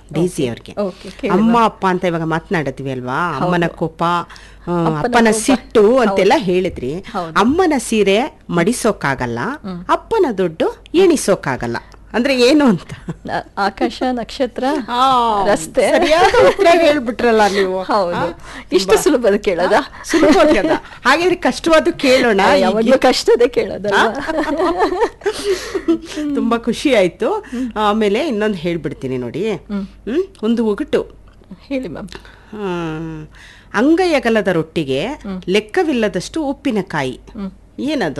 ಡೇಸಿ ಅವ್ರಿಗೆ Okay, ಕೇಳಿ ಅಮ್ಮ ಅಪ್ಪ ಅಂತ ಇವಾಗ ಮಾತನಾಡತ್ವಿ ಅಲ್ವಾ ಅಮ್ಮನ ಕೋಪ ಆ, ಅಪ್ಪನ ಅಪ್ಪನ ಕೋಪ. ಸಿಟ್ಟು ಅಂತೆಲ್ಲ ಹೇಳಿದ್ರಿ ಹೌದು. ಅಮ್ಮನ ಸೀರೆ ಮಡಿಸೋಕ್ಕಾಗಲ್ಲ ಅಪ್ಪನ ದುಡ್ಡು ಎಣಿಸೋಕ್ಕಾಗಲ್ಲ ಅಂದ್ರೆ ಏನು ಅಂತ ಆ- ಆಕಾಶ ನಕ್ಷತ್ರ ಆ, ರಸ್ತೆ ಸರಿಯಾದ ಉತ್ತರ ಹೇಳ್ಬಿಟ್ರಲ್ಲ ನೀವು ಹೌದು ಆ, ಇಷ್ಟು ತುಂಬಾ- ಸುಲಭದ ಕೇಳೋದ ಸುಲಭವಾದ ಹಾಗಾದ್ರೆ ಕಷ್ಟವಾದ ಕೇಳೋಣ ಯಾವಾಗ್ಲೂ ಹೀಗೆ. ಕಷ್ಟದೇ ಕೇಳೋದಲ್ಲ ತುಂಬಾ ಖುಷಿ ಆಯ್ತು ಆಮೇಲೆ ಇನ್ನೊಂದು ಹೇಳ್ಬಿಡ್ತೀನಿ ನೋಡಿ ಹ್ಮ್ ಒಂದು ಒಗಟು ಹೇಳಿ ಮ್ಯಾಮ್ ಹ್ಮ್. ಅಂಗೈಯಗಲದ ರೊಟ್ಟಿಗೆ ಲೆಕ್ಕವಿಲ್ಲದಷ್ಟು ಉಪ್ಪಿನಕಾಯಿ ಏನದು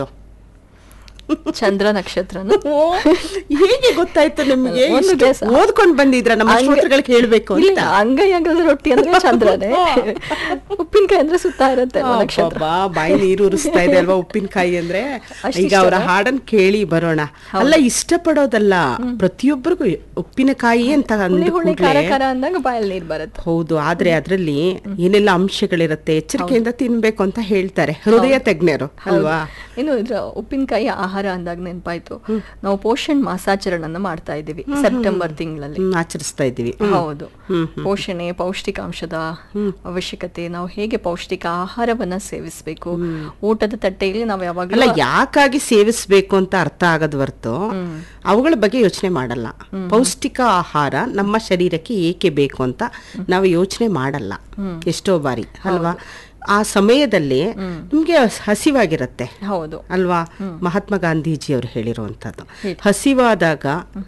ಚಂದ್ರ ನಕ್ಷತ್ರನು ಓ, ಹೇಗೆ ಗೊತ್ತಾಯ್ತು ನಿಮಗೆ ಒಂದು ಇಷ್ಟು guess. ಓದ್ಕೊಂಡ್ ಬಂದಿದ್ರ ನಮ್ಮ ಅಂಗ- ಶ್ರೋತೃಗಳಿಗೆ ಹೇಳ್ಬೇಕು ಇಲ್ಲ ಅಂತ ಅಂಗೈಯಗಲದ ರೊಟ್ಟಿ ಅಂದ್ರೆ ಚಂದ್ರನೇ ಉಪ್ಪಿನಕಾಯಿ ಅಂದ್ರೆ ಸುತ್ತ ಇರುತ್ತೆ ಅಲ್ವಾ ನಕ್ಷತ್ರ ಅಬ್ಬಬ್ಬಾ, ಬಾಯಿ ನೀರು ಉರಿಸ್ತಾ ಇದೆ ಅಲ್ವಾ ಉಪ್ಪಿನಕಾಯಿ ಅಂದ್ರೆ ಅಷ್ಟ್ ಈಗ ಅವರ ಇಷ್ಟನಾ? ಹಾಡನ್ ಕೇಳಿ ಬರೋಣ ಅಲ್ಲ ಇಷ್ಟಪಡೋದಲ್ಲ ಪ್ರತಿಯೊಬ್ಬರಿಗೂ ಉಪ್ಪಿನಕಾಯಿ ಅಂತ ಹುಳಿ ಅಂದ ಹುಳಿ ಖಾರ ಕೂಡ್ಲೇ ಖಾರ ಅಂದಾಗ ಬಾಯಲ್ಲಿ ನೀರ್ ಬರುತ್ತೆ ಹೌದು ಆದ್ರೆ ಅದ್ರಲ್ಲಿ ಏನೆಲ್ಲ ಅಂಶಗಳಿರುತ್ತೆ ಎಚ್ಚರಿಕೆಯಿಂದ ತಿನ್ಬೇಕು ಅಂತ ಹೇಳ್ತಾರೆ ಹೃದಯ ತಜ್ಞರು ಅಲ್ವಾ ಇನ್ನು ಇದ್ರ ಉಪ್ಪಿನಕಾಯಿ ಆಹಾರ ಅಂದಾಗ ನೆನಪಾಯ್ತು ನಾವು ಪೋಷಣ್ ಮಾಸಾಚರಣೆಯನ್ನ ಮಾಡ್ತಾ ಇದ್ದೀವಿ ಸೆಪ್ಟೆಂಬರ್ ತಿಂಗಳಲ್ಲಿ ಹ್ಮ್, ಆಚರಿಸ್ತಾ ಇದ್ದೀವಿ ಹೌದು ಪೋಷಣೆ ಪೌಷ್ಟಿಕಾಂಶದ ಅವಶ್ಯಕತೆ ನಾವು ಹೇಗೆ ಪೌಷ್ಟಿಕ ಆಹಾರವನ್ನ ಸೇವಿಸಬೇಕು ಊಟದ ತಟ್ಟೆಯಲ್ಲಿ ನಾವು ಅಲ್ಲ ಯಾವಾಗಲೂ ಯಾಕಾಗಿ ಸೇವಿಸ್ಬೇಕು ಅಂತ ಅರ್ಥ ಆಗದ್ ಹೊರ್ತು ಅವುಗಳ ಬಗ್ಗೆ ಯೋಚನೆ ಮಾಡಲ್ಲ ಪೌಷ್ಟಿಕ ಆಹಾರ ನಮ್ಮ ಶರೀರಕ್ಕೆ ಏಕೆ ಬೇಕು ಅಂತ ನಾವು ಯೋಚನೆ ಮಾಡಲ್ಲ ಎಷ್ಟೋ ಬಾರಿ ಅಲ್ವಾ ಆ ಸಮಯದಲ್ಲಿ ನಿಮ್ಗೆ ಹಸಿವಾಗಿರತ್ತೆ ಹೌದು ಅಲ್ವಾ ಮಹಾತ್ಮ ಗಾಂಧೀಜಿ ಅವರು ಹೇಳಿರುವಂತದ್ದು ಹಸಿವಾದಾಗ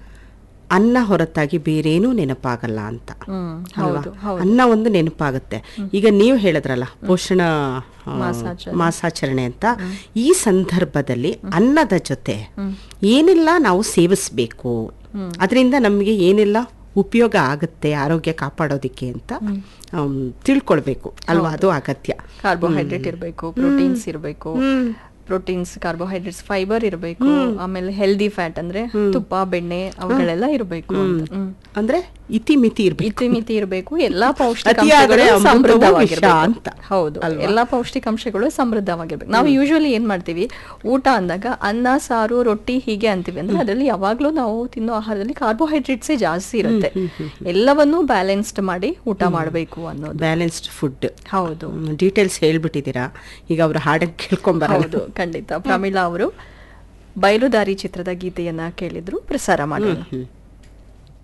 ಅನ್ನ ಹೊರತಾಗಿ ಬೇರೇನೂ ನೆನಪಾಗಲ್ಲ ಅಂತ ಹ್ಮ್ ಅಲ್ವಾ ಹೌದು ಹೌದು ಅನ್ನ ಒಂದು ನೆನಪಾಗುತ್ತೆ ಈಗ ನೀವು ಹೇಳಿದ್ರಲ್ಲ ಪೋಷಣ ಆ, ಮಾಸಾಚರಣೆ. ಮಾಸಾಚರಣೆ ಅಂತ ಈ ಸಂದರ್ಭದಲ್ಲಿ ಅನ್ನದ ಜೊತೆ ಏನೆಲ್ಲ ನಾವು ಸೇವಿಸ್ಬೇಕು ಅದರಿಂದ ನಮಗೆ ಏನೆಲ್ಲ ಉಪಯೋಗ ಆಗುತ್ತೆ ಆರೋಗ್ಯ ಕಾಪಾಡೋದಿಕ್ಕೆ ಅಂತ ಆಮ್, ತಿಳ್ಕೊಳ್ಬೇಕು ಅಲ್ವಾ ಅದು ಅಗತ್ಯ ಕಾರ್ಬೋಹೈಡ್ರೇಟ್ ಇರಬೇಕು ಪ್ರೋಟೀನ್ಸ್ ಇರಬೇಕು ಪ್ರೋಟೀನ್ಸ್ ಕಾರ್ಬೋಹೈಡ್ರೇಟ್ಸ್ ಫೈಬರ್ ಇರಬೇಕು ಆಮೇಲೆ ಹೆಲ್ದಿ ಫ್ಯಾಟ್ ಅಂದ್ರೆ ತುಪ್ಪ ಬೆಣ್ಣೆ ಅವುಗಳೆಲ್ಲ ಇರಬೇಕು ಅಂದ್ರೆ ಇತಿ ಮಿತಿ ಇರ್ಬೇಕು ಇತಿಮಿತಿ ಇರಬೇಕು ಎಲ್ಲಾ ಅತಿಯಾದ್ರೆ ಪೌಷ್ಟಿಕಾಂಶಗಳು ಅಮೃತವು ಸಮೃದ್ಧವಾಗಿರ್ಬೇಕು ವಿಷ ಅಂತ. ಹೌದು ಅಲ್ವಾ? ಎಲ್ಲಾ ಪೌಷ್ಟಿಕಾಂಶಗಳು ಸಮೃದ್ಧವಾಗಿರ್ಬೇಕು ನಾವು ಯೂಶುವಲಿ ಏನ್ ಮಾಡ್ತೀವಿ ಊಟ ಅಂದಾಗ ಅನ್ನ ಸಾರು ರೊಟ್ಟಿ ಹೀಗೆ ಅಂತೀವಿ ಅಂದ್ರೆ ಅದರಲ್ಲಿ ಯಾವಾಗ್ಲೂ ನಾವು ತಿನ್ನೋ ಆಹಾರದಲ್ಲಿ ಕಾರ್ಬೋಹೈಡ್ರೇಟ್ಸೇ ಜಾಸ್ತಿ ಇರುತ್ತೆ ಎಲ್ಲವನ್ನೂ ಬ್ಯಾಲೆನ್ಸ್ಡ್ ಮಾಡಿ ಊಟ ಮಾಡಬೇಕು ಅನ್ನೋದು ಬ್ಯಾಲೆನ್ಸ್ಡ್ ಫುಡ್ ಹೌದು ಡೀಟೇಲ್ಸ್ ಹೇಳ್ಬಿಟ್ಟಿದ್ದೀರಾ ಈಗ ಅವ್ರ ಹಾಡನ್ನು ಕೇಳ್ಕೊಂಬರ ಹೌದು ಖಂಡಿತ ಪ್ರಮೀಳಾ ಅವರು ಬಯಲುದಾರಿ ಚಿತ್ರದ ಗೀತೆಯನ್ನ ಕೇಳಿದ್ರು ಪ್ರಸಾರ ಮಾಡೋಣ